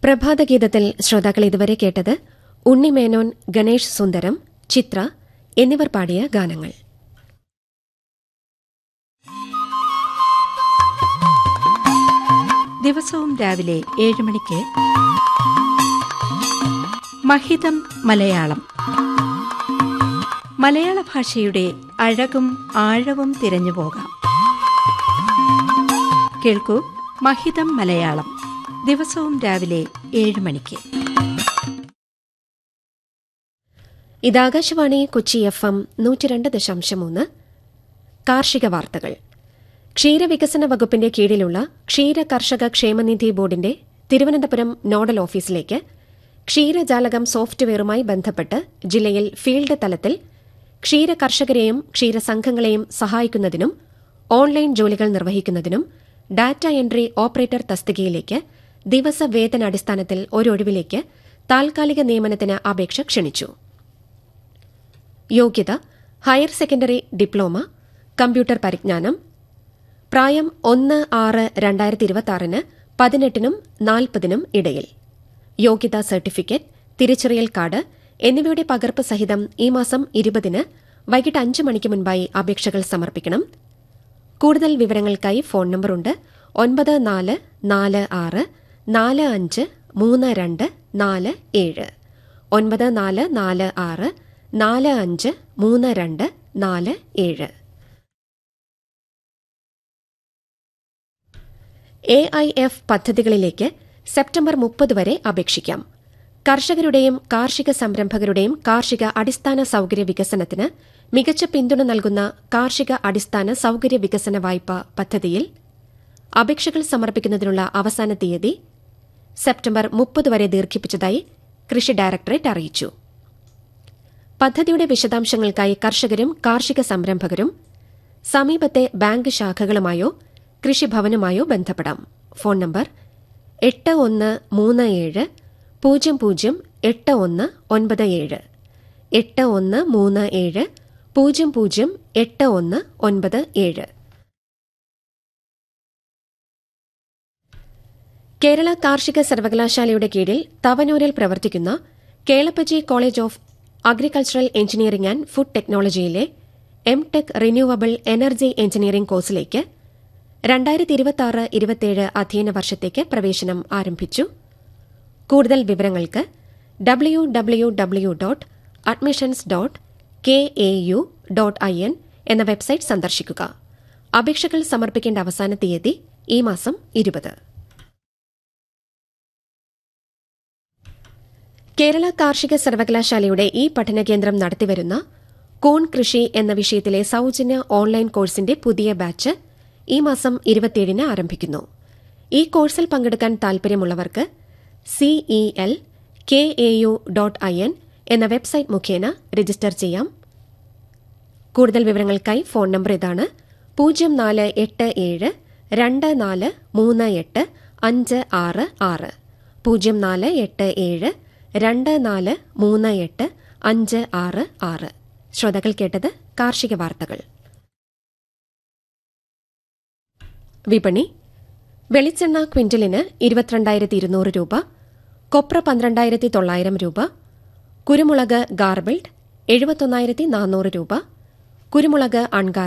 പ്രഭാതഗീതത്തിൽ ശ്രോതാക്കൾ ഇതുവരെ കേട്ടത് ഉണ്ണിമേനോൻ ഗണേഷ് സുന്ദരം ചിത്ര എന്നിവർ പാടിയ ഗാനങ്ങൾ ദിവസവും രാവിലെ ഏഴ് മണിക്ക് മഹിതം മലയാളം മലയാള ഭാഷയുടെ അഴകും ആഴവും തിരഞ്ഞു പോകാം കേൾക്കൂ മഹിതം മലയാളം ദിവസവും രാവിലെ ഏഴ് മണിക്ക് ഇത് ആകാശവാണി കൊച്ചി എഫ് എം നൂറ്റിരണ്ട് ദശാംശം മൂന്ന് കാർഷിക വാർത്തകൾ ക്ഷീരവികസന വകുപ്പിന്റെ കീഴിലുള്ള ക്ഷീര കർഷക ക്ഷേമനിധി ബോർഡിന്റെ തിരുവനന്തപുരം നോഡൽ ഓഫീസിലേക്ക് ക്ഷീരജാലകം സോഫ്റ്റ്വെയറുമായി ബന്ധപ്പെട്ട് ജില്ലയിൽ ഫീൽഡ് തലത്തിൽ ക്ഷീര കർഷകരെയും ക്ഷീരസംഘങ്ങളെയും സഹായിക്കുന്നതിനും ഓൺലൈൻ ജോലികൾ നിർവഹിക്കുന്നതിനും ഡാറ്റ എൻട്രി ഓപ്പറേറ്റർ തസ്തികയിലേക്ക് ദിവസവേതനാടിസ്ഥാനത്തിൽ ഒരൊഴിവിലേക്ക് താൽക്കാലിക നിയമനത്തിന് അപേക്ഷ ക്ഷണിച്ചു യോഗ്യത ഹയർ സെക്കൻഡറി ഡിപ്ലോമ കമ്പ്യൂട്ടർ പരിജ്ഞാനം പ്രായം ഒന്ന് ആറ് രണ്ടായിരത്തി ഇരുപത്തിയാറിന് പതിനെട്ടിനും നാൽപ്പതിനും ഇടയിൽ യോഗ്യതാ സർട്ടിഫിക്കറ്റ് തിരിച്ചറിയൽ കാർഡ് എന്നിവയുടെ പകർപ്പ് സഹിതം ഈ മാസം ഇരുപതിന് വൈകിട്ട് അഞ്ച് മണിക്ക് മുൻപായി അപേക്ഷകൾ സമർപ്പിക്കണം കൂടുതൽ വിവരങ്ങൾക്കായി ഫോൺ നമ്പറുണ്ട് ഒൻപത് നാല് നാല് ആറ് നാല് അഞ്ച് മൂന്ന് രണ്ട് നാല് ഏഴ് ഒൻപത് നാല് നാല് ആറ് നാല് അഞ്ച് മൂന്ന് രണ്ട് നാല് ഏഴ് എ ഐ എഫ് പദ്ധതികളിലേക്ക് സെപ്റ്റംബർ മുപ്പത് വരെ അപേക്ഷിക്കാം കർഷകരുടെയും കാർഷിക സംരംഭകരുടെയും കാർഷിക അടിസ്ഥാന സൌകര്യ വികസനത്തിന് മികച്ച പിന്തുണ നൽകുന്ന കാർഷിക അടിസ്ഥാന സൌകര്യ വികസന വായ്പ പദ്ധതിയിൽ അപേക്ഷകൾ സമർപ്പിക്കുന്നതിനുള്ള അവസാന തീയതി സെപ്റ്റംബർ മുപ്പത് വരെ ദീർഘിപ്പിച്ചതായി കൃഷി ഡയറക്ടറേറ്റ് അറിയിച്ചു പദ്ധതിയുടെ വിശദാംശങ്ങൾക്കായി കർഷകരും കാർഷിക സംരംഭകരും സമീപത്തെ ബാങ്ക് ശാഖകളുമായോ കൃഷിഭവനുമായോ ബന്ധപ്പെടാം ഫോൺ നമ്പർ എട്ട് ഒന്ന് മൂന്ന് ഏഴ് പൂജ്യം പൂജ്യം എട്ട് ഒന്ന് ഒൻപത് ഏഴ് എട്ട് ഒന്ന് മൂന്ന് ഏഴ് പൂജ്യം പൂജ്യം എട്ട് ഒന്ന് ഒൻപത് ഏഴ് കേരള കാർഷിക സർവകലാശാലയുടെ കീഴിൽ തവനൂരിൽ പ്രവർത്തിക്കുന്ന Kelappaji college of agricultural engineering and food ടെക്നോളജിയിലെ M tech renewable energy engineering കോഴ്സിലേക്ക് രണ്ടായിരത്തി ഇരുപത്തിയാറ് ഇരുപത്തിയേഴ് അധ്യയന വർഷത്തേക്ക് പ്രവേശനം ആരംഭിച്ചു കൂടുതൽ വിവരങ്ങൾക്ക് W W W dot admissions dot K A U dot I N എന്ന വെബ്സൈറ്റ് സന്ദർശിക്കുക അപേക്ഷകൾ സമർപ്പിക്കേണ്ട അവസാന തീയതി ഈ മാസം ഇരുപത് കേരള കാർഷിക സർവകലാശാലയുടെ ഈ പഠനകേന്ദ്രം നടത്തിവരുന്ന കൂൺ കൃഷി എന്ന വിഷയത്തിലെ സൌജന്യ ഓൺലൈൻ കോഴ്സിന്റെ പുതിയ ബാച്ച് ഈ മാസം ഇരുപത്തിയേഴിന് ആരംഭിക്കുന്നു ഈ കോഴ്സിൽ പങ്കെടുക്കാൻ താൽപര്യമുള്ളവർക്ക് CEL K A U dot I N എന്ന വെബ്സൈറ്റ് മുഖേന രജിസ്റ്റർ ചെയ്യാം കൂടുതൽ വിവരങ്ങൾക്കായി ഫോൺ നമ്പർ ഇതാണ് പൂജ്യം നാല് എട്ട് ഏഴ് രണ്ട് നാല് മൂന്ന് എട്ട് അഞ്ച് ആറ് ആറ് പൂജ്യം നാല് എട്ട് ഏഴ് രണ്ട് നാല് മൂന്ന് എട്ട് അഞ്ച് ആറ് ആറ് ശ്രോതാക്കൾ കേട്ടത് കാർഷിക വാർത്തകൾ വിപണി വെളിച്ചെണ്ണ ക്വിന്റലിന് ഇരുപത്തിരണ്ടായിരത്തി ഇരുന്നൂറ് രൂപ കൊപ്ര പന്ത്രണ്ടായിരത്തി തൊള്ളായിരം രൂപ കുരുമുളക് ഗാർബിൾഡ് എഴുപത്തൊന്നായിരത്തി നാനൂറ് രൂപ കുരുമുളക് അൺഗാർ